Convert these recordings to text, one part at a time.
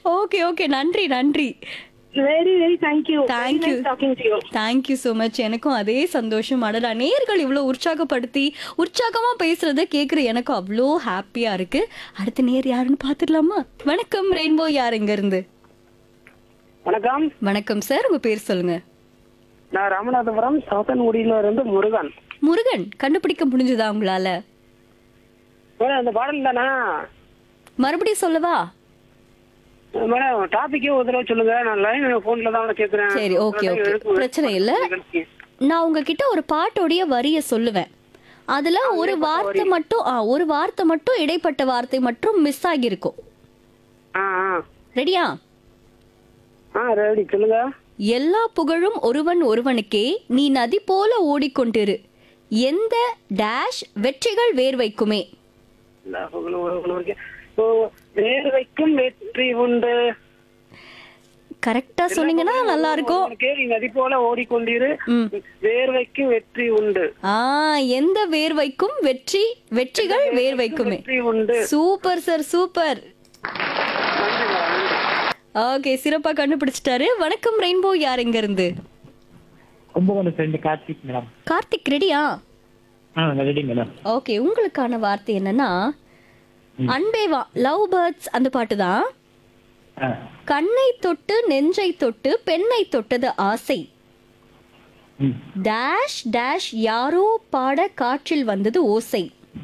Okay okay நன்றி நன்றி very very thank you Thank you. Talking to you thank you so much எனக்கும் அதே சந்தோஷம் அடடா நேர்கள் இவ்வளோ உற்சாகப்படுத்தி உற்சாகமா பேசுறத கேட்குற எனக்கும் அவ்வளோ ஹாப்பியா இருக்கு அடுத்த நேர் யாருன்னு பார்த்துடலாமா வணக்கம் ரெயின்போ யார் எங்க இருந்து வணக்கம் வணக்கம் சார் உங்க பேர் சொல்லுங்க நான் ராமநாதபுரம் சாத்தன்குடியில இருந்து முருகன் முருகன் கண்டுபிடிக்க முடிஞ்சதா உங்களால மேடம் அந்த பாடல் தானா மறுபடியும் சொல்லவா மேடம் டாபிக்கே ஒரு தடவை சொல்லுங்க நான் லைன் போன்ல தான் கேக்குறேன் சரி ஓகே ஓகே பிரச்சனை இல்ல நான் உங்ககிட்ட ஒரு பாட்டோடைய வரிய சொல்லுவேன் அதுல ஒரு வார்த்தை மட்டும் ஆ, ஒரு வார்த்தை மட்டும் இடைப்பட்ட வார்த்தை மட்டும் மிஸ் ஆகியிருக்கும் ஆ ஆ. ரெடியா ஆ ரெடி சொல்லுங்க எல்லா புகழும் ஒருவன் ஒருவனுக்கே நீ நதி போல ஓடிக்கொண்டிரு எந்த டேஷ் வெற்றிகள் வேர்வைக்குமே எல்லா புகழும் ஒருவனுக்கு. ஓ, வேர்வைக்கும் வெற்றி உண்டு கரெக்டா சொன்னீங்கன்னா நல்லா இருக்கும் ஒருவனுக்கே நீ நதி போல ஓடிக்கொண்டிரு ம். வேர்வைக்கும் வெற்றி உண்டு ஆ எந்த வேர்வைக்கும் வெற்றி வெற்றிகள் வேர்வைக்குமே வெற்றி உண்டு சூப்பர் சார் சூப்பர் நன்றி மேடம் நன்றி ஓகே சிறப்பா கண்டுபிடிச்சிட்டாரு வணக்கம் ரெயின்போ யார் எங்க இருந்து கும்பகோணம் ஃப்ரெண்டு கார்த்திக் மேடம் கார்த்திக் ரெடியா ஆ ரெடி மேடம் ஓகே உங்களுக்கான வார்த்தை என்னன்னா அன்பேவா லவ் பேர்ட்ஸ் அந்த பாட்டு தான் ஆ கண்ணை தொட்டு நெஞ்சை தொட்டு பெண்ணை தொட்டது ஆசை ம் டேஷ் டேஷ் யாரோ பாட காற்றில் வந்தது ஓசை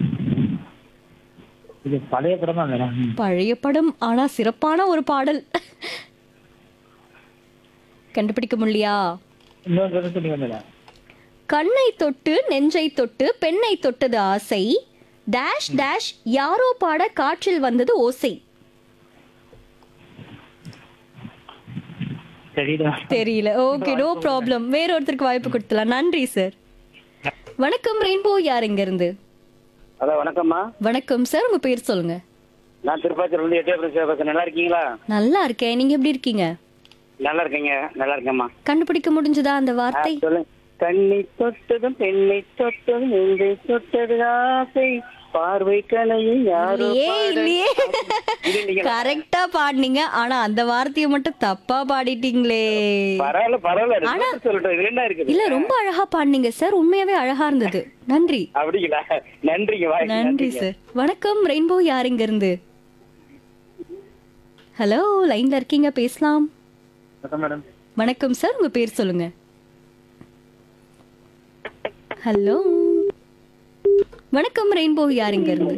இது பழைய படம் தான் மேடம் ம். பழைய படம் ஆனா சிறப்பான ஒரு பாடல் கண்டுபிடிக்க முடியலையா இன்னொரு தடவை சொல்லுங்க மேடம் கண்ணை தொட்டு நெஞ்சை தொட்டு பெண்ணை தொட்டது ஆசை டேஷ் டேஷ் யாரோ பாட காற்றில் வந்தது ஓசை சரிடா தெரியல ஓகே நோ ப்ராப்ளம் வேற ஒருத்தருக்கு வாய்ப்பு கொடுத்துலாம் நன்றி சார் வணக்கம் ரெயின்போ யார் எங்க இருந்து ஹலோ வணக்கம்மா வணக்கம் சார் உங்க பேர் சொல்லுங்க நான் திருப்பாச்சூர் வந்து எட்டே பேசுறேன் நல்லா இருக்கீங்களா நல்லா இருக்கேன் நீங்க எப்படி இருக்கீங்க நல்லா இருக்கீங்க நல்லா இருக்கேம்மா கண்டுபிடிக்க முடிஞ்சதா அந்த ஆ, வார்த்தை சொல்லுங்க கண்ணை தொட்டதும் பெண்ணை தொட்டதும் நெஞ்சை தொட்டது ஆசை பார்வை கலையும் யாரோ இல்லையே பாட- இல்லையே இது இல்லைங்களா? கரெக்டா பாடினீங்க ஆனா அந்த வார்த்தையை மட்டும் தப்பா பாடிட்டீங்களே பரவாயில்ல பரவாயில்ல ரிசல்ட் சொல்லட்டும் இதுல என்ன இருக்குது இல்ல ரொம்ப அழகா பாடினீங்க சார் உண்மையாவே அழகா இருந்தது நன்றி அப்படிங்களா நன்றிங்க வாய் நன்றி சார் வணக்கம் ரெயின்போ யார் இங்க இருந்து ஹலோ லைன்ல இருக்கீங்க பேசலாம் மேடம் வணக்கம் சார் உங்க பேர் சொல்லுங்க ஹலோ வணக்கம் ரெயின்போ யார் இங்க இருந்து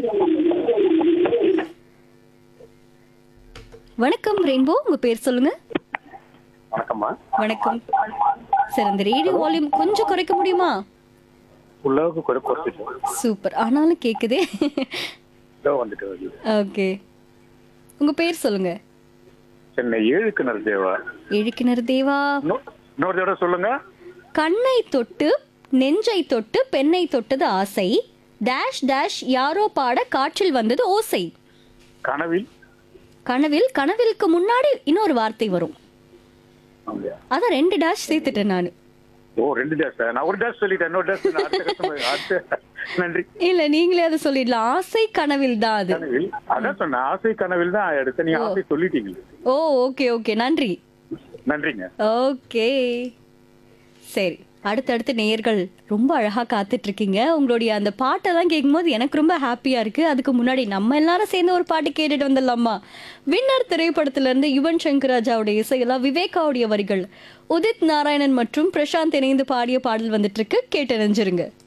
வணக்கம் ரெயின்போ உங்க பேர் சொல்லுங்க வணக்கம்மா வணக்கம் சார் அந்த ரேடியோ வால்யூம் கொஞ்சம் குறைக்க முடியுமா உள்ளவுக்கு கூட குறைச்சிட்டு சூப்பர் ஆனாலும் கேக்குதே வந்துட்டு ஓகே உங்க பேர் சொல்லுங்க சென்னை ஏழுக்கிணர் தேவா இழுக்கினர் தேவா இன்னொரு தடவை சொல்லுங்க கண்ணை தொட்டு நெஞ்சை தொட்டு பெண்ணை தொட்டது ஆசை டேஷ் டேஷ் யாரோ பாட காற்றில் வந்தது ஓசை கனவில் கனவில் கனவிலுக்கு முன்னாடி இன்னொரு வார்த்தை வரும் அப்படியா? அத ரெண்டு டேஷ் சேர்த்துட்டேன் நான் ஓ ரெண்டு டேஸ் நான் ஒரு டேஸ் சொல்லிட்டேன் இன்னொரு டேஸ் அடுத்த customer. அடுத்த நன்றி இல்ல நீங்களே அதை சொல்லிடலாம் ஆசை கனவில் தான் அது கனவில் அதான் சொன்னேன் ஆசை கனவில் தான் எடுத்து நீங்க ஆசை சொல்லிட்டீங்க ஓ ஓகே ஓகே நன்றி நன்றிங்க ஓகே சரி அடுத்தடுத்து நேயர்கள் ரொம்ப அழகா காத்துட்டு இருக்கீங்க உங்களுடைய அந்த பாட்டெல்லாம் கேட்கும்போது எனக்கு ரொம்ப ஹாப்பியா இருக்கு அதுக்கு முன்னாடி நம்ம எல்லாரும் சேர்ந்து ஒரு பாட்டு கேட்டுட்டு வந்துடலாமா வின்னர் திரைப்படத்துல இருந்து யுவன் சங்கர் ராஜாவுடைய இசையெல்லாம் விவேகாவுடைய வரிகள் உதித் நாராயணன் மற்றும் பிரசாந்த் இணைந்து பாடிய பாடல் வந்துட்டு இருக்கு கேட்டு அறிஞ்சிருங்க